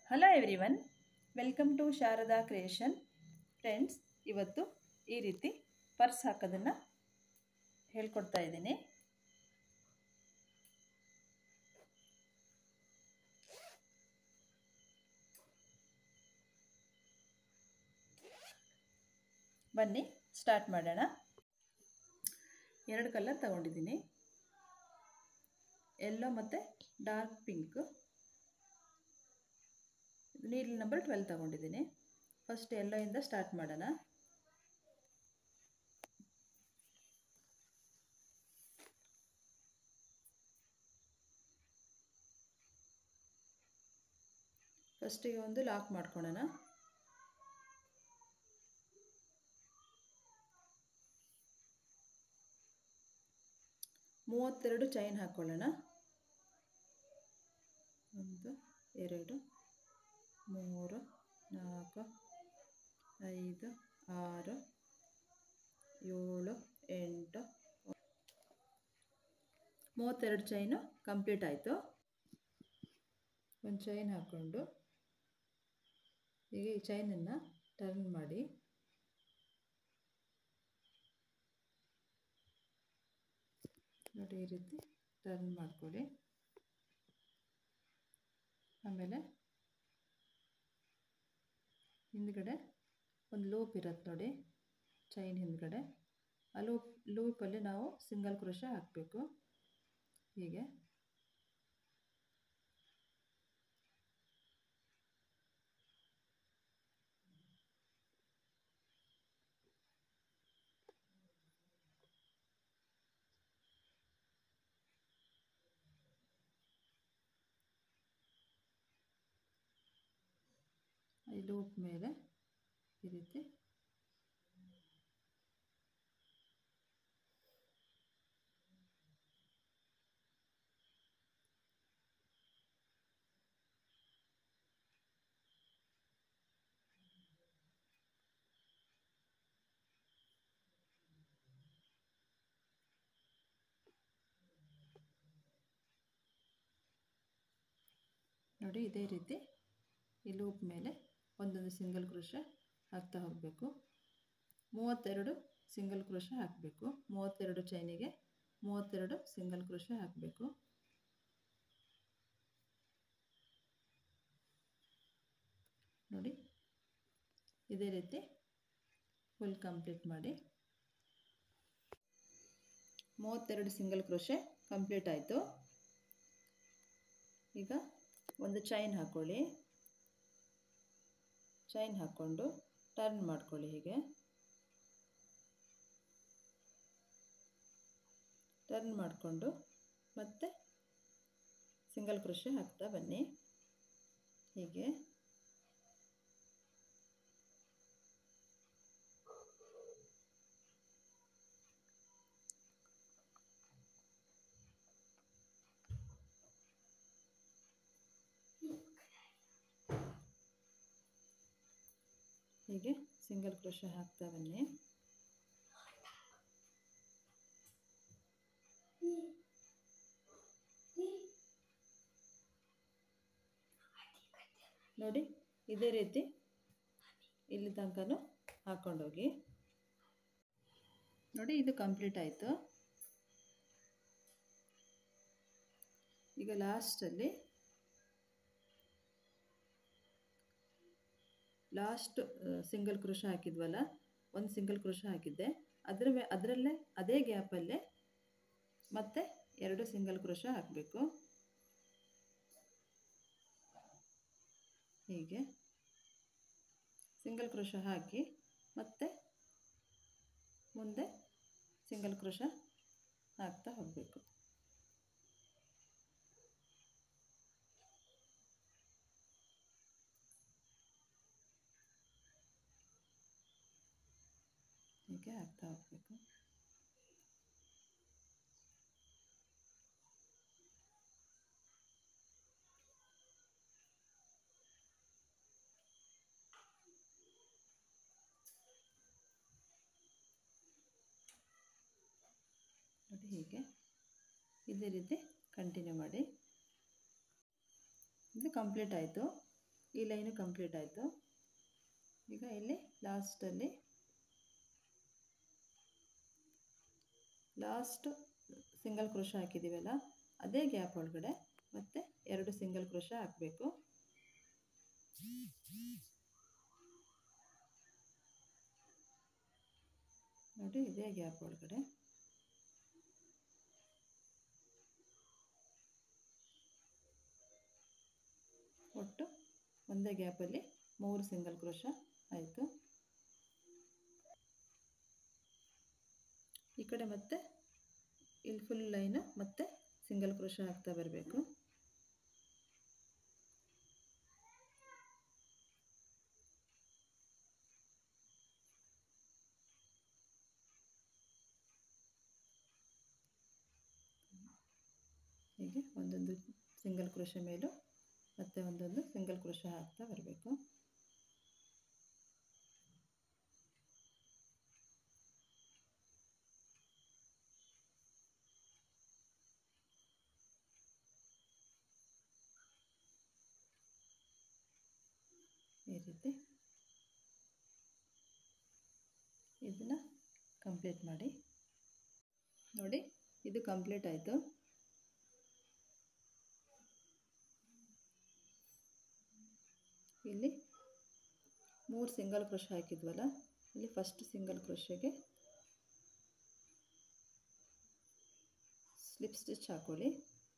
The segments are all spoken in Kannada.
hello everyone welcome to Sharada creation friends ಇವತ್ತು ಈ ರೀತಿ ಪರ್ಸ್ ಹಾಕೋದನ್ನು ಹೇಳ್ಕೊಡ್ತಾ ಇದ್ದೀನಿ ಬನ್ನಿ ಸ್ಟಾರ್ಟ್ ಮಾಡೋಣ ಎರಡು ಕಲರ್ ತಗೊಂಡಿದ್ದೀನಿ ಎಲ್ಲೋ ಮತ್ತು dark pink needle number twelve ತಗೊಂಡಿದ್ದೀನಿ ಫಸ್ಟ್ ಎಲ್ಲೋ ಇಂದ ಸ್ಟಾರ್ಟ್ ಮಾಡೋಣ ಫಸ್ಟಿಗೆ ಒಂದು ಲಾಕ್ ಮಾಡ್ಕೊಳ್ಳೋಣ ಮೂವತ್ತೆರಡು ಚೈನ್ ಹಾಕ್ಕೊಳ್ಳೋಣ ಒಂದು ಎರಡು ಮೂರು ನಾಲ್ಕು ಐದು ಆರು ಏಳು ಎಂಟು ಮೂವತ್ತೆರಡು ಚೈನು ಕಂಪ್ಲೀಟ್ ಆಯಿತು ಒಂದು ಚೈನ್ ಹಾಕ್ಕೊಂಡು ಈಗ ಈ ಚೈನನ್ನು ಟರ್ನ್ ಮಾಡಿ ನೋಡಿ ಈ ರೀತಿ ಟರ್ನ್ ಮಾಡ್ಕೊಳ್ಳಿ ಆಮೇಲೆ ಹಿಂದ್ಗಡೆ ಒಂದು ಲೂಪ್ ಇರುತ್ತೆ ನೋಡಿ ಚೈನ್ ಹಿಂದ್ಗಡೆ ಆ ಲೂಪ್ ಲೂಪಲ್ಲಿ ನಾವು ಸಿಂಗಲ್ ಕ್ರೋಶ ಹಾಕಬೇಕು ಹೀಗೆ ಈ ಲೂಪ್ ಮೇಲೆ ಈ ರೀತಿ ನೋಡಿ ಇದೇ ರೀತಿ ಈ ಲೂಪ್ ಮೇಲೆ ಒಂದೊಂದು ಸಿಂಗಲ್ ಕ್ರೋಶ ಹಾಕ್ತಾ ಹೋಗಬೇಕು ಮೂವತ್ತೆರಡು ಸಿಂಗಲ್ ಕ್ರೋಶ ಹಾಕಬೇಕು ಮೂವತ್ತೆರಡು ಚೈನಿಗೆ ಮೂವತ್ತೆರಡು ಸಿಂಗಲ್ ಕ್ರೋಶ ಹಾಕಬೇಕು ನೋಡಿ ಇದೇ ರೀತಿ ಫುಲ್ ಕಂಪ್ಲೀಟ್ ಮಾಡಿ ಮೂವತ್ತೆರಡು ಸಿಂಗಲ್ ಕ್ರೋಶೆ ಕಂಪ್ಲೀಟ್ ಆಯಿತು ಈಗ ಒಂದು ಚೈನ್ ಹಾಕ್ಕೊಳ್ಳಿ ಚೈನ್ ಹಾಕ್ಕೊಂಡು ಟರ್ನ್ ಮಾಡ್ಕೊಳ್ಳಿ ಹೀಗೆ ಟರ್ನ್ ಮಾಡಿಕೊಂಡು ಮತ್ತೆ ಸಿಂಗಲ್ ಕ್ರೋಶೆ ಹಾಕ್ತಾ ಬನ್ನಿ ಹೀಗೆ ಹೀಗೆ ಸಿಂಗಲ್ ಕ್ರೋಶ ಹಾಕ್ತಾ ಬನ್ನಿ ನೋಡಿ ಇದೇ ರೀತಿ ಇಲ್ಲಿ ತನಕನೂ ಹಾಕ್ಕೊಂಡೋಗಿ ನೋಡಿ ಇದು ಕಂಪ್ಲೀಟ್ ಆಯಿತು ಈಗ ಲಾಸ್ಟಲ್ಲಿ ಲಾಸ್ಟ್ ಸಿಂಗಲ್ ಕ್ರೋಶ ಹಾಕಿದ್ವಲ್ಲ ಒಂದು ಸಿಂಗಲ್ ಕ್ರೋಶ ಹಾಕಿದ್ದೆ ಅದರ ಮೇ ಅದರಲ್ಲೇ ಅದೇ ಗ್ಯಾಪಲ್ಲೇ ಮತ್ತೆ ಎರಡು ಸಿಂಗಲ್ ಕ್ರೋಶ ಹಾಕಬೇಕು ಹೀಗೆ ಸಿಂಗಲ್ ಕ್ರೋಶ ಹಾಕಿ ಮತ್ತೆ ಮುಂದೆ ಸಿಂಗಲ್ ಕ್ರೋಶ ಹಾಕ್ತಾ ಹೋಗಬೇಕು ಹೀಗೆ ಹಾಕ್ತಾ ಹೋಗಬೇಕು ನೋಡಿ ಹೀಗೆ ಇದೇ ರೀತಿ ಕಂಟಿನ್ಯೂ ಮಾಡಿ ಇದು ಕಂಪ್ಲೀಟ್ ಆಯಿತು ಈ ಲೈನು ಕಂಪ್ಲೀಟ್ ಆಯಿತು ಈಗ ಇಲ್ಲಿ ಲಾಸ್ಟಲ್ಲಿ ಲಾಸ್ಟ್ ಸಿಂಗಲ್ ಕ್ರೋಶ ಹಾಕಿದ್ದೀವಲ್ಲ ಅದೇ ಗ್ಯಾಪ್ ಒಳಗಡೆ ಮತ್ತೆ ಎರಡು ಸಿಂಗಲ್ ಕ್ರೋಶ ಹಾಕಬೇಕು ನೋಡಿ ಇದೇ ಗ್ಯಾಪ್ ಒಳಗಡೆ ಒಟ್ಟು ಒಂದೇ ಗ್ಯಾಪಲ್ಲಿ ಮೂರು ಸಿಂಗಲ್ ಕ್ರೋಶ ಆಯಿತು ಈ ಕಡೆ ಮತ್ತೆ ಇಲ್ಲಿ ಫುಲ್ ಲೈನು ಮತ್ತೆ ಸಿಂಗಲ್ ಕ್ರೋಶ ಹಾಕ್ತಾ ಬರಬೇಕು ಹೀಗೆ ಒಂದೊಂದು ಸಿಂಗಲ್ ಕ್ರೋಶ ಮೇಲೂ ಮತ್ತೆ ಒಂದೊಂದು ಸಿಂಗಲ್ ಕ್ರೋಶ ಹಾಕ್ತಾ ಬರಬೇಕು ಈ ರೀತಿ ಇದನ್ನು ಕಂಪ್ಲೀಟ್ ಮಾಡಿ ನೋಡಿ ಇದು ಕಂಪ್ಲೀಟ್ ಆಯಿತು ಇಲ್ಲಿ ಮೂರು ಸಿಂಗಲ್ ಕ್ರೋಶ ಹಾಕಿದ್ವಲ್ಲ ಇಲ್ಲಿ ಫಸ್ಟ್ ಸಿಂಗಲ್ ಕ್ರೋಶಗೆ ಸ್ಲಿಪ್ ಸ್ಟಿಚ್ ಹಾಕೊಳ್ಳಿ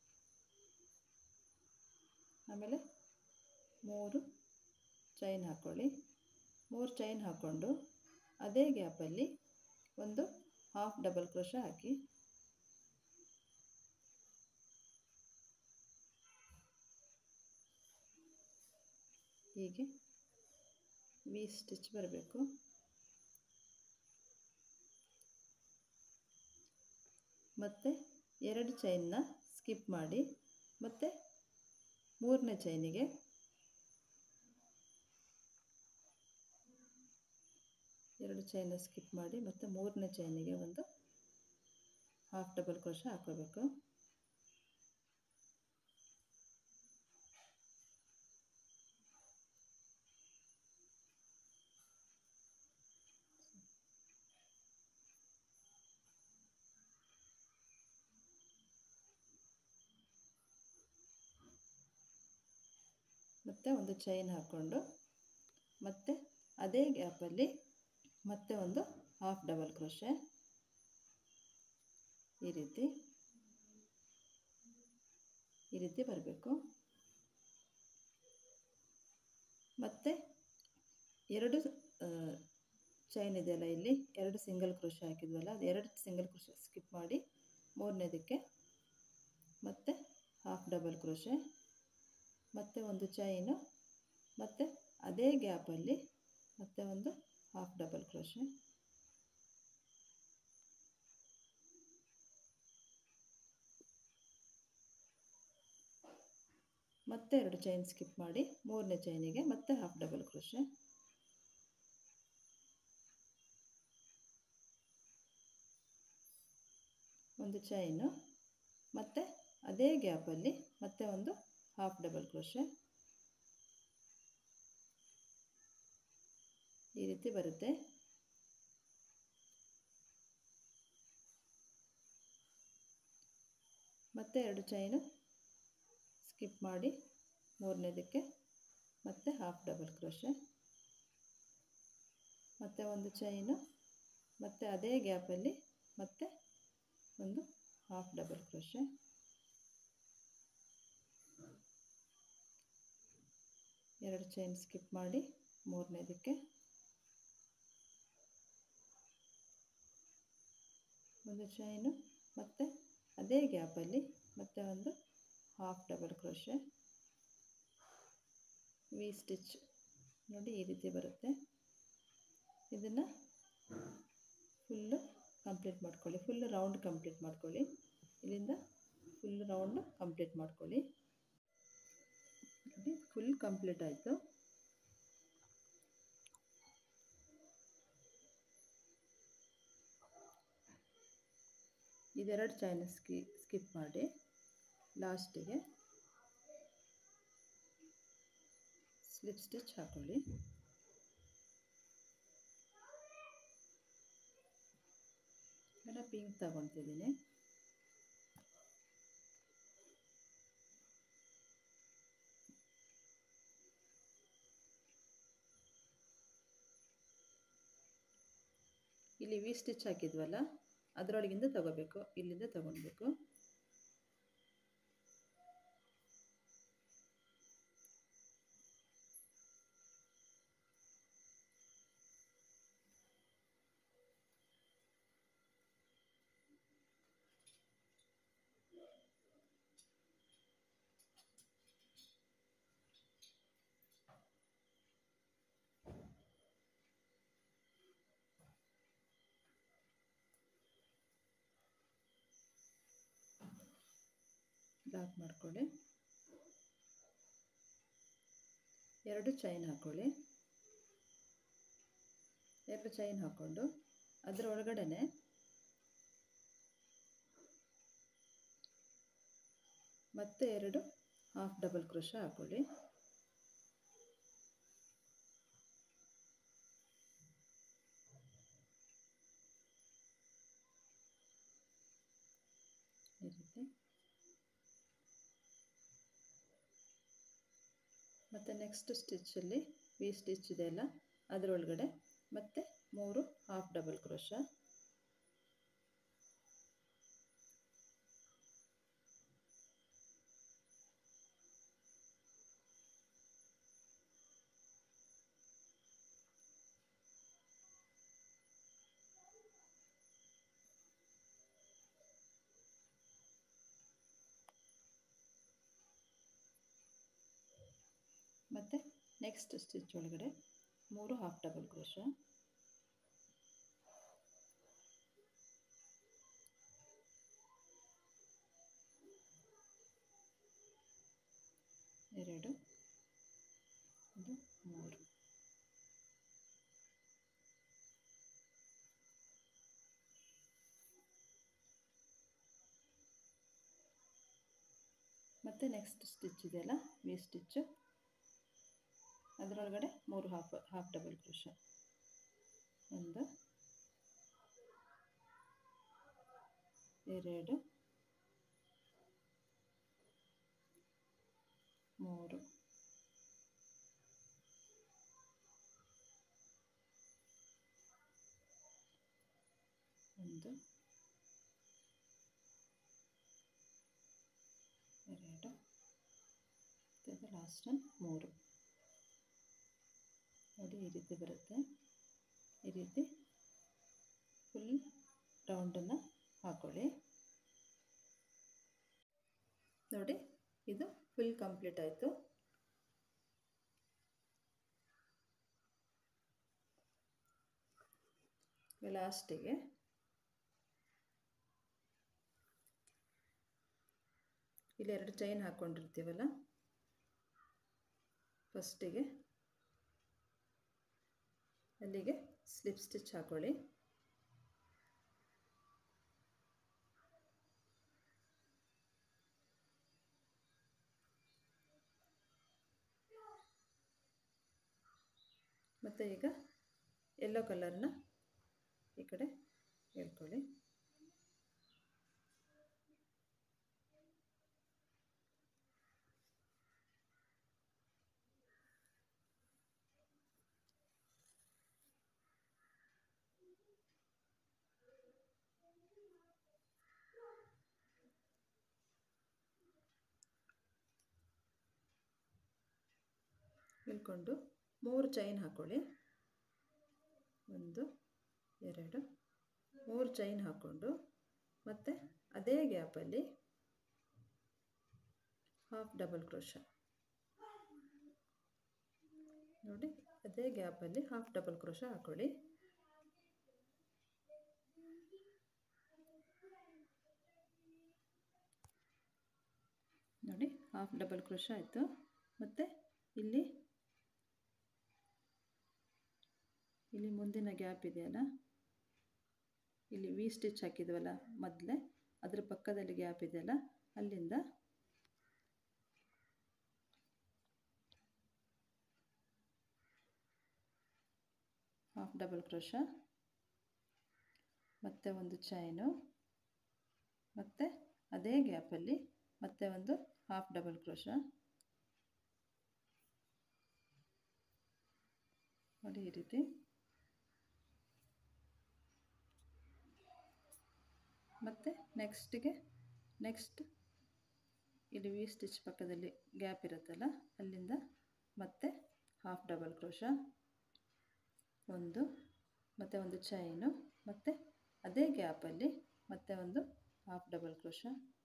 ಆಮೇಲೆ ಮೂರು ಚೈನ್ ಹಾಕ್ಕೊಳ್ಳಿ ಮೂರು ಚೈನ್ ಹಾಕ್ಕೊಂಡು ಅದೇ ಗ್ಯಾಪಲ್ಲಿ ಒಂದು ಹಾಫ್ ಡಬಲ್ ಕ್ರೋಶ ಹಾಕಿ ಹೀಗೆ ವಿ ಸ್ಟಿಚ್ ಬರಬೇಕು ಮತ್ತು ಎರಡು ಚೈನ್ನ ಸ್ಕಿಪ್ ಮಾಡಿ ಮತ್ತು ಮೂರನೇ ಚೈನಿಗೆ ಎರಡು ಚೈನ ಸ್ಕಿಪ್ ಮಾಡಿ ಮತ್ತು ಮೂರನೇ ಚೈನಿಗೆ ಒಂದು ಹಾಫ್ ಡಬಲ್ ಕ್ರೋಶ ಹಾಕೋಬೇಕು ಮತ್ತು ಒಂದು ಚೈನ್ ಹಾಕ್ಕೊಂಡು ಮತ್ತು ಅದೇ ಗ್ಯಾಪಲ್ಲಿ ಮತ್ತೆ ಒಂದು ಹಾಫ್ ಡಬಲ್ ಕ್ರೋಶೆ ಈ ರೀತಿ ಈ ರೀತಿ ಬರಬೇಕು ಮತ್ತು ಎರಡು ಚೈನ್ ಇದೆಯಲ್ಲ ಇಲ್ಲಿ ಎರಡು ಸಿಂಗಲ್ ಕ್ರೋಶ ಹಾಕಿದ್ವಲ್ಲ ಅದು ಎರಡು ಸಿಂಗಲ್ ಕ್ರೋಶ ಸ್ಕಿಪ್ ಮಾಡಿ ಮೂರನೇದಕ್ಕೆ ಮತ್ತು ಹಾಫ್ ಡಬಲ್ ಕ್ರೋಶೆ ಮತ್ತು ಒಂದು ಚೈನು ಮತ್ತು ಅದೇ ಗ್ಯಾಪಲ್ಲಿ ಮತ್ತೆ ಒಂದು ಹಾಫ್ ಡಬಲ್ ಕ್ರೋಶೆ ಮತ್ತೆ ಎರಡು ಚೈನ್ ಸ್ಕಿಪ್ ಮಾಡಿ ಮೂರನೇ ಚೈನಿಗೆ ಮತ್ತೆ ಹಾಫ್ ಡಬಲ್ ಕ್ರೋಶೆ ಒಂದು ಚೈನು ಮತ್ತು ಅದೇ ಗ್ಯಾಪಲ್ಲಿ ಮತ್ತೆ ಒಂದು ಹಾಫ್ ಡಬಲ್ ಕ್ರೋಶೆ ಈ ರೀತಿ ಬರುತ್ತೆ ಮತ್ತೆ ಎರಡು ಚೈನು ಸ್ಕಿಪ್ ಮಾಡಿ ಮೂರನೇದಕ್ಕೆ ಮತ್ತೆ ಹಾಫ್ ಡಬಲ್ ಕ್ರೋಶೆ ಮತ್ತು ಒಂದು ಚೈನು ಮತ್ತು ಅದೇ ಗ್ಯಾಪಲ್ಲಿ ಮತ್ತೆ ಒಂದು ಹಾಫ್ ಡಬಲ್ ಕ್ರೋಶೆ ಎರಡು ಚೈನ್ ಸ್ಕಿಪ್ ಮಾಡಿ ಮೂರನೇದಕ್ಕೆ ಒಂದು ಚೈನು ಮತ್ತು ಅದೇ ಗ್ಯಾಪಲ್ಲಿ ಮತ್ತೆ ಒಂದು half double crochet V stitch ನೋಡಿ ಈ ರೀತಿ ಬರುತ್ತೆ ಇದನ್ನು ಫುಲ್ಲು ಕಂಪ್ಲೀಟ್ ಮಾಡ್ಕೊಳ್ಳಿ ಫುಲ್ ರೌಂಡ್ ಕಂಪ್ಲೀಟ್ ಮಾಡ್ಕೊಳ್ಳಿ ಇಲ್ಲಿಂದ ಫುಲ್ ರೌಂಡು ಕಂಪ್ಲೀಟ್ ಮಾಡ್ಕೊಳ್ಳಿ ನೋಡಿ ಫುಲ್ ಕಂಪ್ಲೀಟ್ ಆಯಿತು ಇದೆರಡು ಚೈನ್ ಸ್ಕಿ ಸ್ಕಿಪ್ ಮಾಡಿ ಲಾಸ್ಟಿಗೆ ಸ್ಲಿಪ್ ಸ್ಟಿಚ್ ಹಾಕೊಳ್ಳಿ ಎಲ್ಲ ಪಿಂಕ್ ತಗೊತಿದ್ದೀನಿ ಇಲ್ಲಿ ವಿ ಸ್ಟಿಚ್ ಹಾಕಿದ್ವಲ್ಲ ಅದರೊಳಗಿಂದ ತಗೋಬೇಕು ಇಲ್ಲಿಂದ ತಗೊಳ್ಬೇಕು ಲಾಕ್ ಮಾಡ್ಕೊಳ್ಳಿ ಎರಡು ಚೈನ್ ಹಾಕ್ಕೊಳ್ಳಿ ಎರಡು ಚೈನ್ ಹಾಕ್ಕೊಂಡು ಅದರ ಒಳಗಡೆನೆ ಮತ್ತೆ ಎರಡು ಹಾಫ್ ಡಬಲ್ ಕ್ರೋಶ ಹಾಕ್ಕೊಳ್ಳಿ ಈ ರೀತಿ ಮತ್ತು ನೆಕ್ಸ್ಟ್ ಸ್ಟಿಚ್ಚಲ್ಲಿ ವಿ ಸ್ಟಿಚ್ ಇದೆಯಲ್ಲ ಅದರೊಳಗಡೆ ಮತ್ತೆ ಮೂರು ಹಾಫ್ ಡಬಲ್ ಕ್ರೋಶ ಮತ್ತು ನೆಕ್ಸ್ಟ್ ಸ್ಟಿಚ್ ಒಳಗಡೆ ಮೂರು ಹಾಫ್ ಡಬಲ್ ಕ್ರೋಶ ಎರಡು ಇದು ಮೂರು ಮತ್ತು ನೆಕ್ಸ್ಟ್ ಸ್ಟಿಚ್ ಇದೆಯಲ್ಲ ವಿ ಸ್ಟಿಚ್ಚು ಅದರೊಳಗಡೆ ಮೂರು ಹಾಫ್ ಹಾಫ್ ಡಬಲ್ ಕ್ರೋಶ ಒಂದು ಎರಡು ಮೂರು ಒಂದು ಎರಡು ಇದು ಲಾಸ್ಟ್ ಒನ್ ಮೂರು ನೋಡಿ ಈ ರೀತಿ ಬರುತ್ತೆ ಈ ರೀತಿ ಫುಲ್ ರೌಂಡನ್ನು ಹಾಕೊಳ್ಳಿ ನೋಡಿ ಇದು ಫುಲ್ ಕಂಪ್ಲೀಟ್ ಆಯಿತು ಲಾಸ್ಟಿಗೆ ಇಲ್ಲಿ ಎರಡು ಚೈನ್ ಹಾಕ್ಕೊಂಡಿರ್ತೀವಲ್ಲ ಫಸ್ಟಿಗೆ ಅಲ್ಲಿಗೆ ಸ್ಲಿಪ್ ಸ್ಟಿಚ್ ಹಾಕೊಳ್ಳಿ ಮತ್ತು ಈಗ ಯೆಲ್ಲೋ ಕಲರ್ನ ಈ ಕಡೆ ಹೇಳ್ಕೊಳ್ಳಿ ಹೇಳ್ಕೊಂಡು ಮೂರು ಚೈನ್ ಹಾಕ್ಕೊಳ್ಳಿ ಒಂದು ಎರಡು ಮೂರು ಚೈನ್ ಹಾಕ್ಕೊಂಡು ಮತ್ತು ಅದೇ ಗ್ಯಾಪಲ್ಲಿ ಹಾಫ್ ಡಬಲ್ ಕ್ರೋಶ ನೋಡಿ ಅದೇ ಗ್ಯಾಪಲ್ಲಿ ಹಾಫ್ ಡಬಲ್ ಕ್ರೋಶ ಹಾಕ್ಕೊಳ್ಳಿ ನೋಡಿ ಹಾಫ್ ಡಬಲ್ ಕ್ರೋಶ ಆಯಿತು ಮತ್ತು ಇಲ್ಲಿ ಇಲ್ಲಿ ಮುಂದಿನ ಗ್ಯಾಪ್ ಇದೆಯಲ್ಲ ಇಲ್ಲಿ ವಿ ಸ್ಟಿಚ್ ಹಾಕಿದ್ವಲ್ಲ ಮೊದಲೇ ಅದ್ರ ಪಕ್ಕದಲ್ಲಿ ಗ್ಯಾಪ್ ಇದೆಯಲ್ಲ ಅಲ್ಲಿಂದ ಹಾಫ್ ಡಬಲ್ ಕ್ರೋಶ ಮತ್ತೆ ಒಂದು ಚೈನು ಮತ್ತು ಅದೇ ಗ್ಯಾಪಲ್ಲಿ ಮತ್ತೆ ಒಂದು ಹಾಫ್ ಡಬಲ್ ಕ್ರೋಶ ನೋಡಿ ಈ ರೀತಿ ಮತ್ತು ನೆಕ್ಸ್ಟಿಗೆ ನೆಕ್ಸ್ಟ್ ಇಲ್ಲಿ ವಿ ಸ್ಟಿಚ್ ಪಕ್ಕದಲ್ಲಿ ಗ್ಯಾಪ್ ಇರುತ್ತಲ್ಲ ಅಲ್ಲಿಂದ ಮತ್ತೆ ಹಾಫ್ ಡಬಲ್ ಕ್ರೋಶ ಒಂದು ಮತ್ತು ಒಂದು ಚೈನು ಮತ್ತು ಅದೇ ಗ್ಯಾಪಲ್ಲಿ ಮತ್ತೆ ಒಂದು ಹಾಫ್ ಡಬಲ್ ಕ್ರೋಶ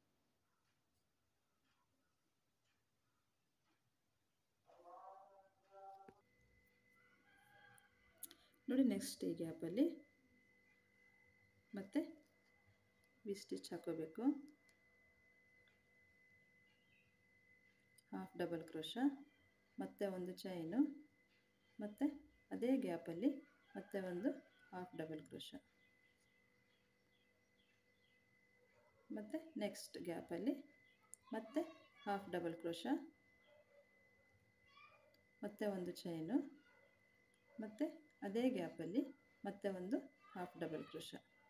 ನೋಡಿ ನೆಕ್ಸ್ಟ್ ಈ ಗ್ಯಾಪಲ್ಲಿ ಮತ್ತೆ ವಿ ಸ್ಟಿಚ್ ಹಾಕೋಬೇಕು ಹಾಫ್ ಡಬಲ್ ಕ್ರೋಶ ಮತ್ತೆ ಒಂದು ಚೈನು ಮತ್ತು ಅದೇ ಗ್ಯಾಪಲ್ಲಿ ಮತ್ತೆ ಒಂದು ಹಾಫ್ ಡಬಲ್ ಕ್ರೋಶ ಮತ್ತು ನೆಕ್ಸ್ಟ್ ಗ್ಯಾಪಲ್ಲಿ ಮತ್ತೆ ಹಾಫ್ ಡಬಲ್ ಕ್ರೋಶ ಮತ್ತೆ ಒಂದು ಚೈನು ಮತ್ತು ಅದೇ ಗ್ಯಾಪಲ್ಲಿ ಮತ್ತೆ ಒಂದು ಹಾಫ್ ಡಬಲ್ ಕ್ರೋಶ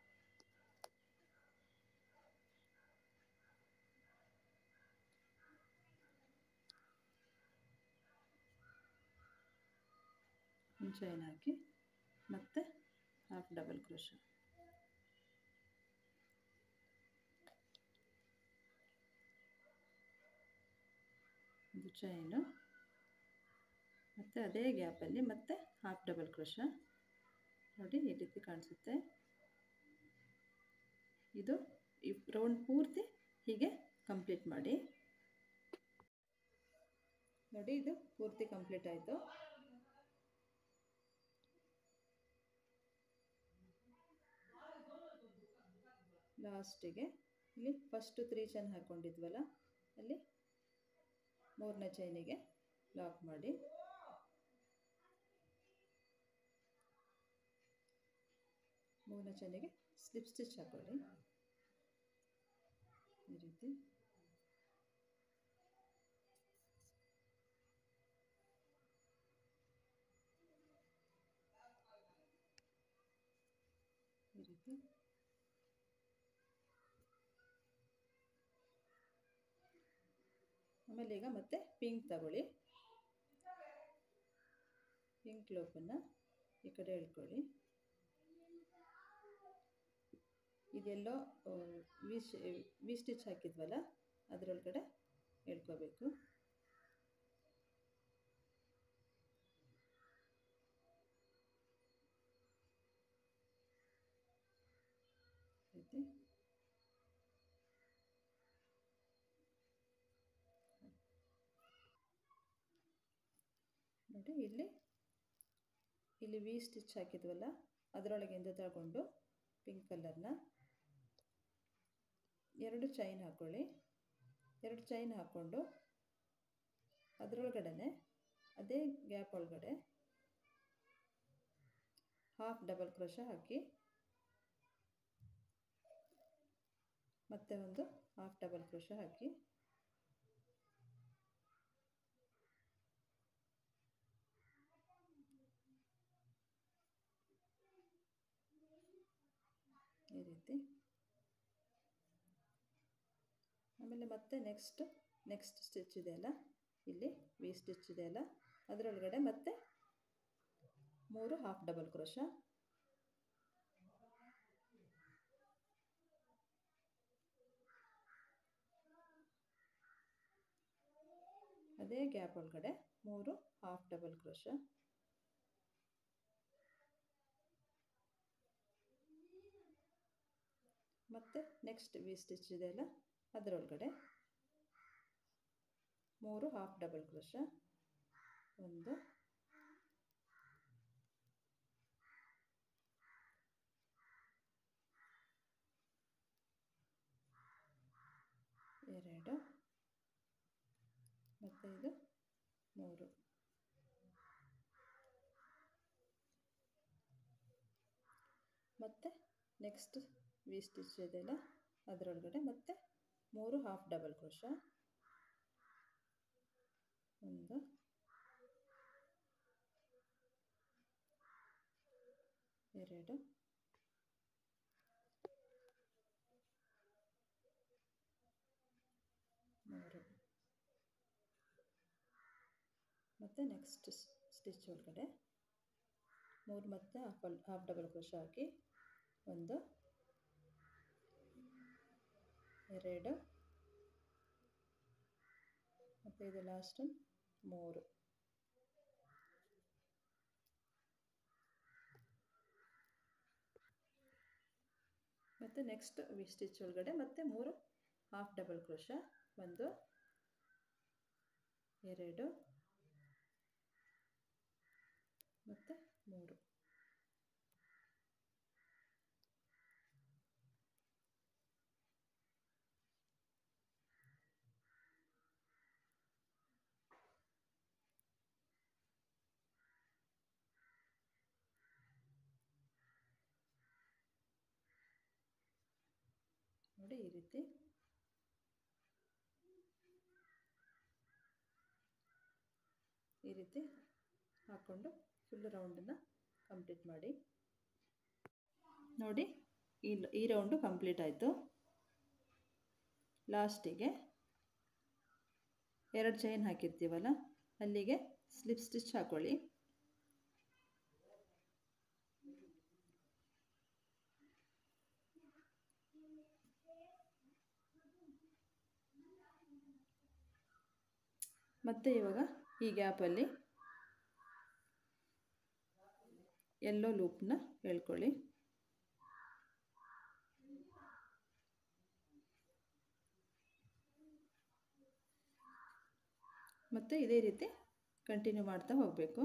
ಒಂದು ಚೈನ್ ಹಾಕಿ ಮತ್ತೆ ಹಾಫ್ ಡಬಲ್ ಕ್ರೋಶ ಒಂದು ಚೈನು ಮತ್ತು ಅದೇ ಗ್ಯಾಪಲ್ಲಿ ಮತ್ತೆ ಹಾಫ್ ಡಬಲ್ ಕ್ರೋಶ ನೋಡಿ ಈ ರೀತಿ ಕಾಣಿಸುತ್ತೆ ಇದು ಈ ರೌಂಡ್ ಪೂರ್ತಿ ಹೀಗೆ ಕಂಪ್ಲೀಟ್ ಮಾಡಿ ನೋಡಿ ಇದು ಪೂರ್ತಿ ಕಂಪ್ಲೀಟ್ ಆಯಿತು ಲಾಸ್ಟಿಗೆ ಇಲ್ಲಿ ಫಸ್ಟು ತ್ರೀ ಚೈನ್ ಹಾಕ್ಕೊಂಡಿದ್ವಲ್ಲ ಅಲ್ಲಿ ಮೂರನೇ ಚೈನಿಗೆ ಲಾಕ್ ಮಾಡಿ ಮೂರನೇ ಚೈನಿಗೆ ಸ್ಲಿಪ್ ಸ್ಟಿಚ್ ಹಾಕೊಳ್ಳಿ ಈ ರೀತಿ ಈ ರೀತಿ ಆಮೇಲೆ ಈಗ ಮತ್ತೆ ಪಿಂಕ್ ತಗೊಳ್ಳಿ ಪಿಂಕ್ ಲೋಪನ್ನು ಈ ಕಡೆ ಎಳ್ಕೊಳ್ಳಿ ಇದೆಲ್ಲೋ ವಿ ವಿ ಸ್ಟಿಚ್ ಹಾಕಿದ್ವಲ್ಲ ಅದರೊಳಗಡೆ ಎಳ್ಕೋಬೇಕು ರೀತಿ ನೋಡಿ ಇಲ್ಲಿ ಇಲ್ಲಿ ವಿ ಸ್ಟಿಚ್ ಹಾಕಿದ್ವಲ್ಲ ಅದರೊಳಗಿಂದ ತಗೊಂಡು ಪಿಂಕ್ ಕಲರ್ನ ಎರಡು ಚೈನ್ ಹಾಕ್ಕೊಳ್ಳಿ ಎರಡು ಚೈನ್ ಹಾಕ್ಕೊಂಡು ಅದರೊಳಗಡೆ ಅದೇ ಗ್ಯಾಪ್ ಒಳಗಡೆ ಹಾಫ್ ಡಬಲ್ ಕ್ರೋಶ ಹಾಕಿ ಮತ್ತೆ ಒಂದು ಹಾಫ್ ಡಬಲ್ ಕ್ರೋಶ ಹಾಕಿ ಈ ರೀತಿ ಆಮೇಲೆ ಮತ್ತೆ ನೆಕ್ಸ್ಟ್ ನೆಕ್ಸ್ಟ್ ಸ್ಟಿಚ್ ಇದೆಯಲ್ಲ ಇಲ್ಲಿ ವಿ ಸ್ಟಿಚ್ ಇದೆಯಲ್ಲ ಅದರೊಳಗಡೆ ಮತ್ತೆ ಮೂರು ಹಾಫ್ ಡಬಲ್ ಕ್ರೋಶ ಅದೇ ಗ್ಯಾಪ್ ಒಳಗಡೆ ಮೂರು ಹಾಫ್ ಡಬಲ್ ಕ್ರೋಶ ಮತ್ತು ನೆಕ್ಸ್ಟ್ ವಿ ಸ್ಟಿಚ್ ಇದೆಯಲ್ಲ ಅದರೊಳಗಡೆ ಮೂರು ಹಾಫ್ ಡಬಲ್ ಕ್ರೋಶ ಒಂದು ಎರಡು ಮತ್ತು ಇದು ಮೂರು ಮತ್ತು ನೆಕ್ಸ್ಟ್ ವಿ ಸ್ಟಿಚ್ ಇದೆಯಲ್ಲ ಅದರೊಳಗಡೆ ಮತ್ತೆ ಮೂರು ಹಾಫ್ ಡಬಲ್ ಕ್ರೋಶ ಒಂದು ಎರಡು ಮೂರು ಮತ್ತು ನೆಕ್ಸ್ಟ್ ಸ್ಟಿಚ್ ಒಳಗಡೆ ಮೂರು ಮತ್ತು ಹಾಫ್ ಹಾಫ್ ಡಬಲ್ ಕ್ರೋಶ ಹಾಕಿ ಒಂದು ಎರಡು ಮತ್ತು ಇದು ಲಾಸ್ಟ್ ಮೂರು ಮತ್ತು ನೆಕ್ಸ್ಟ್ ವಿ ಸ್ಟಿಚ್ ಒಳಗಡೆ ಮತ್ತೆ ಮೂರು ಹಾಫ್ ಡಬಲ್ ಕ್ರೋಶ ಒಂದು ಎರಡು ಮತ್ತು ಮೂರು ನೋಡಿ ಈ ರೀತಿ ಈ ರೀತಿ ಹಾಕ್ಕೊಂಡು ಫುಲ್ ರೌಂಡನ್ನು ಕಂಪ್ಲೀಟ್ ಮಾಡಿ ನೋಡಿ ಈ ಈ ರೌಂಡು ಕಂಪ್ಲೀಟ್ ಆಯಿತು ಲಾಸ್ಟಿಗೆ ಎರಡು ಚೈನ್ ಹಾಕಿರ್ತೀವಲ್ಲ ಅಲ್ಲಿಗೆ ಸ್ಲಿಪ್ ಸ್ಟಿಚ್ ಹಾಕೊಳ್ಳಿ ಮತ್ತು ಇವಾಗ ಈ ಗ್ಯಾಪಲ್ಲಿ ಎಲ್ಲೋ ಲೂಪ್ನ ಹೇಳ್ಕೊಳ್ಳಿ ಮತ್ತು ಇದೇ ರೀತಿ ಕಂಟಿನ್ಯೂ ಮಾಡ್ತಾ ಹೋಗಬೇಕು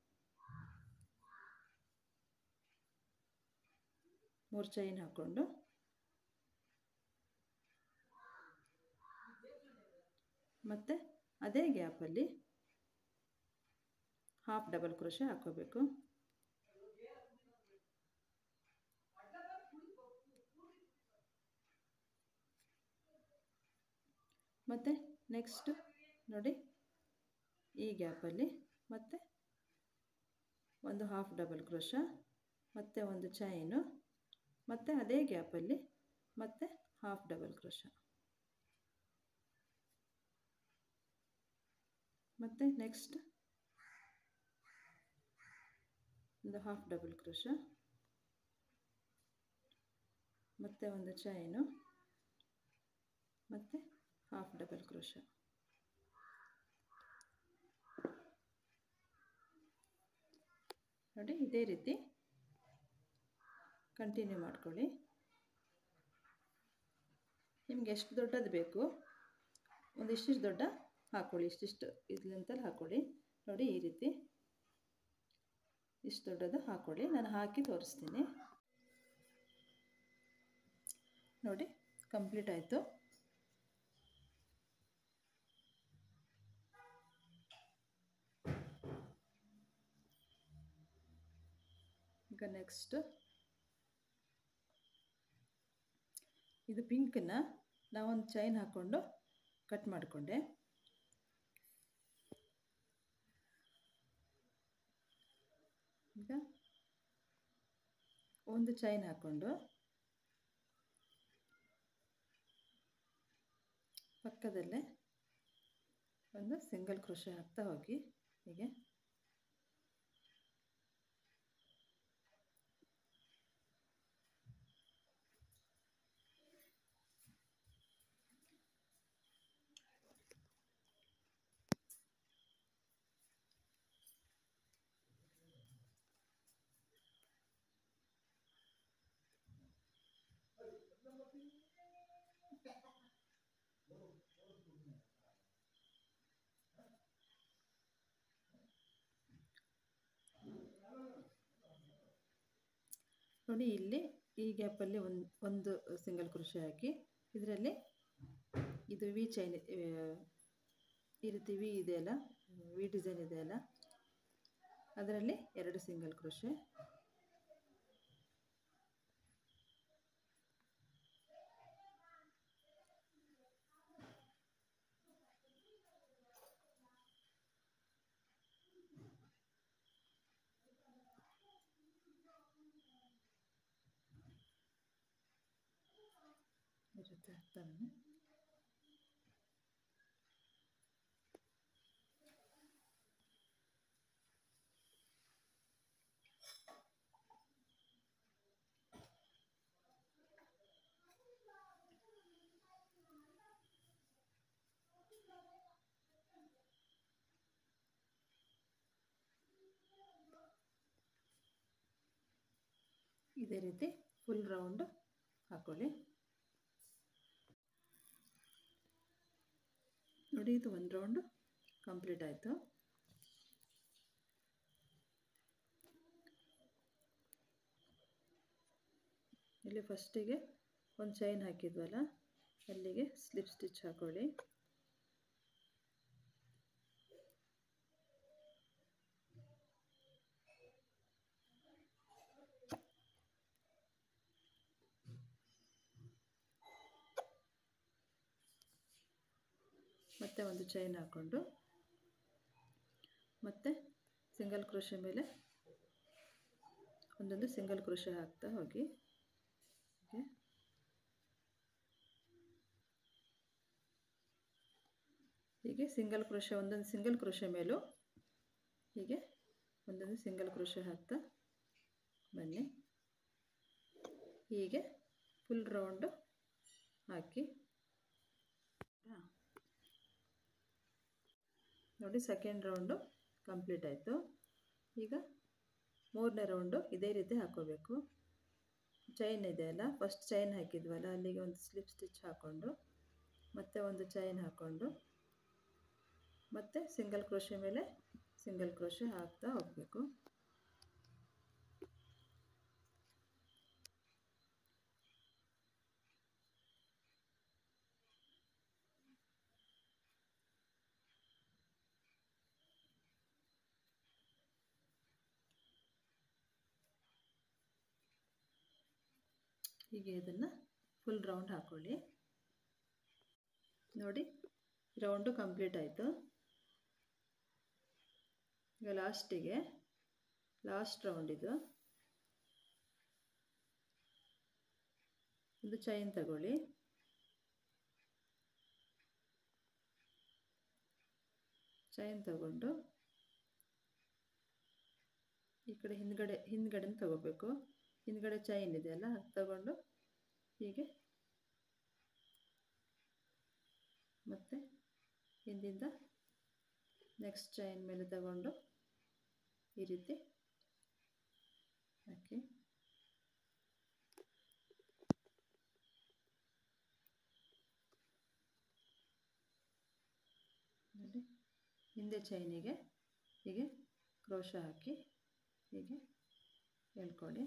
ಮೂರು ಚೈನ್ ಹಾಕ್ಕೊಂಡು ಮತ್ತು ಅದೇ ಗ್ಯಾಪಲ್ಲಿ ಹಾಫ್ ಡಬಲ್ ಕ್ರೋಶೆ ಹಾಕ್ಕೋಬೇಕು ಮತ್ತು ನೆಕ್ಸ್ಟ್ ನೋಡಿ ಈ ಗ್ಯಾಪಲ್ಲಿ ಮತ್ತೆ ಒಂದು ಹಾಫ್ ಡಬಲ್ ಕ್ರೋಶ ಮತ್ತು ಒಂದು ಚೈನು ಮತ್ತು ಅದೇ ಗ್ಯಾಪಲ್ಲಿ ಮತ್ತೆ ಹಾಫ್ ಡಬಲ್ ಕ್ರೋಶ ಮತ್ತು ನೆಕ್ಸ್ಟ್ ಒಂದು ಹಾಫ್ ಡಬಲ್ ಕ್ರೋಶ ಮತ್ತು ಒಂದು ಚೈನು ಮತ್ತು ಹಾಫ್ ಡಬಲ್ ಕ್ರೋಶ ನೋಡಿ ಇದೇ ರೀತಿ ಕಂಟಿನ್ಯೂ ಮಾಡ್ಕೊಳ್ಳಿ ನಿಮ್ಗೆ ಎಷ್ಟು ದೊಡ್ಡದು ಬೇಕು ಒಂದಿಷ್ಟಿಷ್ಟು ದೊಡ್ಡ ಹಾಕ್ಕೊಳ್ಳಿ ಇಷ್ಟಿಷ್ಟು ಇದ್ಲಂತಲ್ಲಿ ಹಾಕ್ಕೊಳ್ಳಿ ನೋಡಿ ಈ ರೀತಿ ಇಷ್ಟು ದೊಡ್ಡದು ಹಾಕ್ಕೊಳ್ಳಿ ನಾನು ಹಾಕಿ ತೋರಿಸ್ತೀನಿ ನೋಡಿ ಕಂಪ್ಲೀಟ್ ಆಯಿತು ಈಗ ನೆಕ್ಸ್ಟ್ ಇದು ಪಿಂಕನ್ನ ನಾವೊಂದು ಚೈನ್ ಹಾಕ್ಕೊಂಡು ಕಟ್ ಮಾಡಿಕೊಂಡೆ ಈಗ ಒಂದು ಚೈನ್ ಹಾಕ್ಕೊಂಡು ಪಕ್ಕದಲ್ಲೇ ಒಂದು ಸಿಂಗಲ್ ಕ್ರೋಶೆ ಹಾಕ್ತಾ ಹೋಗಿ ಹೀಗೆ ನೋಡಿ ಇಲ್ಲಿ ಈ ಗ್ಯಾಪಲ್ಲಿ ಒಂದು ಒಂದು ಸಿಂಗಲ್ ಕ್ರೋಶೆ ಹಾಕಿ ಇದರಲ್ಲಿ ಇದು ವಿ ಚೈನ್ ಈ ರೀತಿ ವಿ ಇದೆಯಲ್ಲ ವಿ ಡಿಸೈನ್ ಇದೆಯಲ್ಲ ಅದರಲ್ಲಿ ಎರಡು ಸಿಂಗಲ್ ಕ್ರೋಶೆ ಇರುತ್ತೆ ಹಾಕ್ತಾನೆ ಇದೇ ರೀತಿ ಫುಲ್ ರೌಂಡ್ ಹಾಕೊಳ್ಳಿ ನೋಡಿ ಇದು ಒಂದು ರೌಂಡು ಕಂಪ್ಲೀಟ್ ಆಯಿತು ಇಲ್ಲಿ ಫಸ್ಟಿಗೆ ಒಂದು ಚೈನ್ ಹಾಕಿದ್ವಲ್ಲ ಅಲ್ಲಿಗೆ ಸ್ಲಿಪ್ ಸ್ಟಿಚ್ ಹಾಕೊಳ್ಳಿ ಮತ್ತೆ ಒಂದು ಚೈನ್ ಹಾಕ್ಕೊಂಡು ಮತ್ತೆ ಸಿಂಗಲ್ ಕ್ರೋಶೆ ಮೇಲೆ ಒಂದೊಂದು ಸಿಂಗಲ್ ಕ್ರೋಶೆ ಹಾಕ್ತಾ ಹೋಗಿ ಹೀಗೆ ಹೀಗೆ ಸಿಂಗಲ್ ಕ್ರೋಶೆ ಒಂದೊಂದು ಸಿಂಗಲ್ ಕ್ರೋಶೆ ಮೇಲೂ ಹೀಗೆ ಒಂದೊಂದು ಸಿಂಗಲ್ ಕ್ರೋಶೆ ಹಾಕ್ತಾ ಬನ್ನಿ ಹೀಗೆ ಫುಲ್ ರೌಂಡು ಹಾಕಿ ನೋಡಿ ಸೆಕೆಂಡ್ ರೌಂಡು ಕಂಪ್ಲೀಟ್ ಆಯಿತು ಈಗ ಮೂರನೇ ರೌಂಡು ಇದೇ ರೀತಿ ಹಾಕೋಬೇಕು ಚೈನ್ ಇದೆ ಅಲ್ಲ ಫಸ್ಟ್ ಚೈನ್ ಹಾಕಿದ್ವಲ್ಲ ಅಲ್ಲಿಗೆ ಒಂದು ಸ್ಲಿಪ್ ಸ್ಟಿಚ್ ಹಾಕ್ಕೊಂಡು ಮತ್ತೆ ಒಂದು ಚೈನ್ ಹಾಕ್ಕೊಂಡು ಮತ್ತೆ ಸಿಂಗಲ್ ಕ್ರೋಶೆ ಮೇಲೆ ಸಿಂಗಲ್ ಕ್ರೋಶೆ ಹಾಕ್ತಾ ಹೋಗಬೇಕು ಹೀಗೆ ಇದನ್ನು ಫುಲ್ ರೌಂಡ್ ಹಾಕ್ಕೊಳ್ಳಿ ನೋಡಿ ರೌಂಡು ಕಂಪ್ಲೀಟ್ ಆಯಿತು ಈಗ ಲಾಸ್ಟಿಗೆ ಲಾಸ್ಟ್ ರೌಂಡ್ ಇದು ಒಂದು ಚೈನ್ ತಗೊಳ್ಳಿ ಚೈನ್ ತಗೊಂಡು ಈ ಕಡೆ ಹಿಂದ್ಗಡೆ ಹಿಂದ್ಗಡೆ ತಗೋಬೇಕು ಹಿಂದ್ಗಡೆ ಚೈನ್ ಇದೆಯಲ್ಲ ಅದು ತಗೊಂಡು ಹೀಗೆ ಮತ್ತು ಹಿಂದಿಂದ ನೆಕ್ಸ್ಟ್ ಚೈನ್ ಮೇಲೆ ತಗೊಂಡು ಈ ರೀತಿ ಹಾಕಿ ನೋಡಿ ಹಿಂದೆ ಚೈನಿಗೆ ಹೀಗೆ ಕ್ರೋಶ ಹಾಕಿ ಹೀಗೆ ಹೇಳ್ಕೊಳ್ಳಿ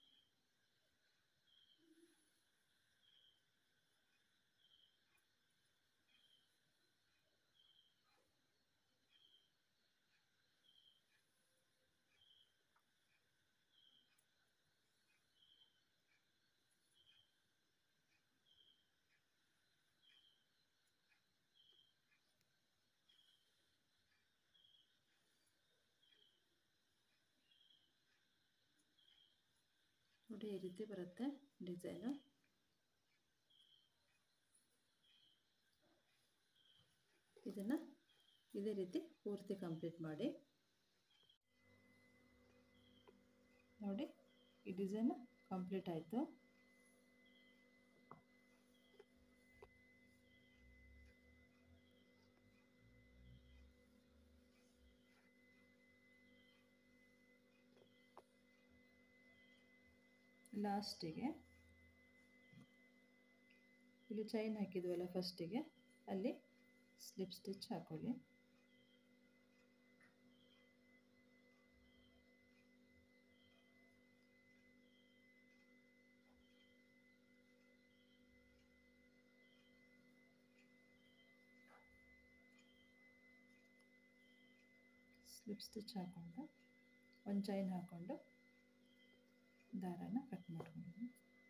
ನೋಡಿ ಈ ರೀತಿ ಬರುತ್ತೆ ಡಿಸೈನು ಇದನ್ನು ಇದೇ ರೀತಿ ಪೂರ್ತಿ ಕಂಪ್ಲೀಟ್ ಮಾಡಿ ನೋಡಿ ಈ ಡಿಸೈನು ಕಂಪ್ಲೀಟ್ ಆಯಿತು ಲಾಸ್ಟಿಗೆ ಇಲ್ಲಿ ಚೈನ್ ಹಾಕಿದ್ವಲ್ಲ ಫಸ್ಟಿಗೆ ಅಲ್ಲಿ ಸ್ಲಿಪ್ ಸ್ಟಿಚ್ ಹಾಕೊಳ್ಳಿ ಸ್ಲಿಪ್ ಸ್ಟಿಚ್ ಹಾಕ್ಕೊಂಡು ಒಂದು ಚೈನ್ ಹಾಕ್ಕೊಂಡು ದಾರಾನ ಕಟ್ ಮಾಡ್ಕೊಂಡು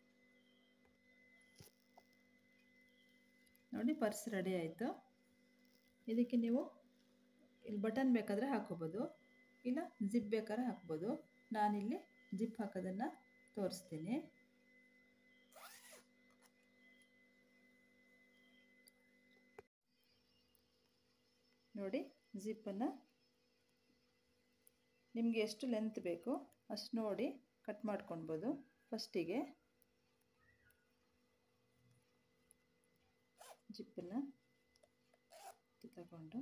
ನೋಡಿ ಪರ್ಸ್ ರೆಡಿ ಆಯಿತು ಇದಕ್ಕೆ ನೀವು ಇಲ್ಲಿ ಬಟನ್ ಬೇಕಾದರೆ ಹಾಕೋಬೋದು ಇಲ್ಲ ಜಿಪ್ ಬೇಕಾದ್ರೆ ಹಾಕ್ಬೋದು ನಾನಿಲ್ಲಿ ಜಿಪ್ ಹಾಕೋದನ್ನು ತೋರಿಸ್ತೀನಿ ನೋಡಿ ಜಿಪ್ಪನ್ನು ನಿಮಗೆ ಎಷ್ಟು ಲೆಂತ್ ಬೇಕೋ ಅಷ್ಟು ನೋಡಿ ಕಟ್ ಮಾಡ್ಕೊಳ್ಬೋದು ಫಸ್ಟಿಗೆ ಜಿಪ್ಪನ್ನು ತಗೊಂಡು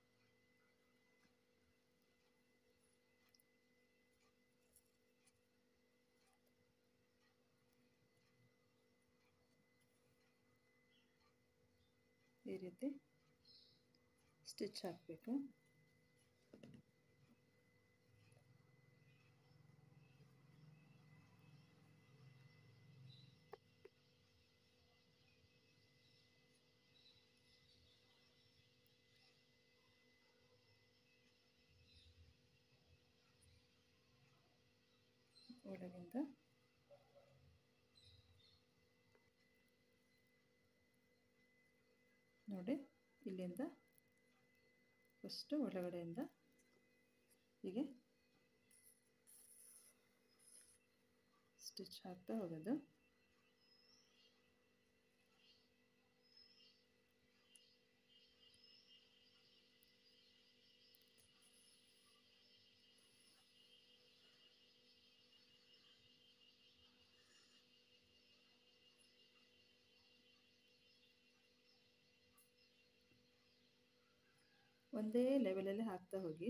ಈ ರೀತಿ ಸ್ಟಿಚ್ ಹಾಕಬೇಕು ಒಳಗಿಂದ ನೋಡಿ ಇಲ್ಲಿಂದ ಫಸ್ಟು ಒಳಗಡೆಯಿಂದ ಹೀಗೆ ಸ್ಟಿಚ್ ಹಾಕ್ತಾ ಹೋಗೋದು ಒಂದೇ ಲೆವೆಲಲ್ಲಿ ಹಾಕ್ತಾ ಹೋಗಿ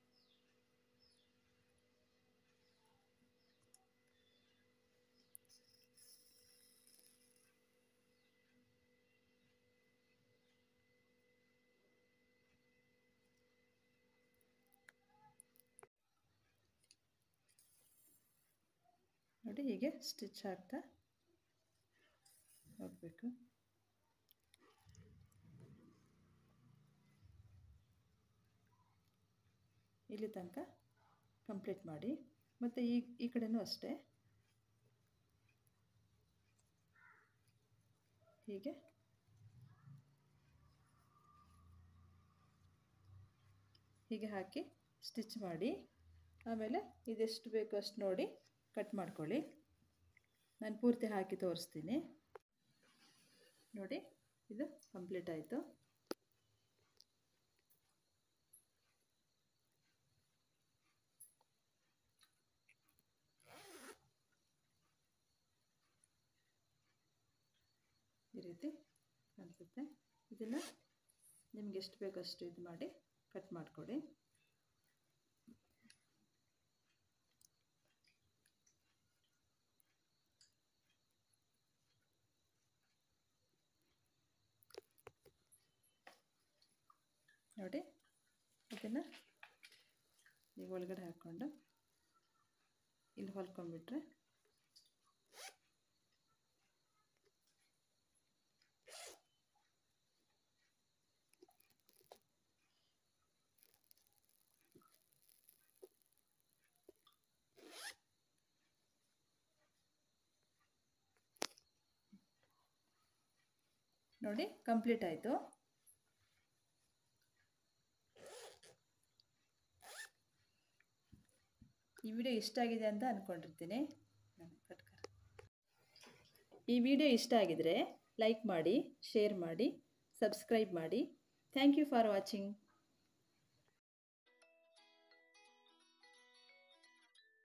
ನೋಡಿ ಹೀಗೆ ಸ್ಟಿಚ್ ಹಾಕ್ತಾ ಹೋಗಬೇಕು ಇಲ್ಲಿ ತನಕ ಕಂಪ್ಲೀಟ್ ಮಾಡಿ ಮತ್ತು ಈ ಈ ಕಡೆನೂ ಅಷ್ಟೇ ಹೀಗೆ ಹೀಗೆ ಹಾಕಿ ಸ್ಟಿಚ್ ಮಾಡಿ ಆಮೇಲೆ ಇದೆಷ್ಟು ಬೇಕು ಅಷ್ಟು ನೋಡಿ ಕಟ್ ಮಾಡ್ಕೊಳ್ಳಿ ನಾನು ಪೂರ್ತಿ ಹಾಕಿ ತೋರಿಸ್ತೀನಿ ನೋಡಿ ಇದು ಕಂಪ್ಲೀಟ್ ಆಯಿತು ಈ ರೀತಿ ಕಾಣಿಸುತ್ತೆ ಇದನ್ನು ನಿಮ್ಗೆ ಎಷ್ಟು ಬೇಕಷ್ಟು ಇದು ಮಾಡಿ ಕಟ್ ಮಾಡಿಕೊಡಿ ನೋಡಿ ಇದನ್ನು ಈಗ ಒಳಗಡೆ ಹಾಕ್ಕೊಂಡು ಇಲ್ಲಿ ಹೊಲ್ಕೊಂಡ್ಬಿಟ್ರೆ ನೋಡಿ ಕಂಪ್ಲೀಟ್ ಆಯಿತು ಈ ವಿಡಿಯೋ ಇಷ್ಟ ಆಗಿದೆ ಅಂತ ಅಂದ್ಕೊಂಡಿರ್ತೀನಿ ಈ ವಿಡಿಯೋ ಇಷ್ಟ ಆಗಿದರೆ ಲೈಕ್ ಮಾಡಿ ಶೇರ್ ಮಾಡಿ ಸಬ್ಸ್ಕ್ರೈಬ್ ಮಾಡಿ ಥ್ಯಾಂಕ್ ಯು ಫಾರ್ ವಾಚಿಂಗ್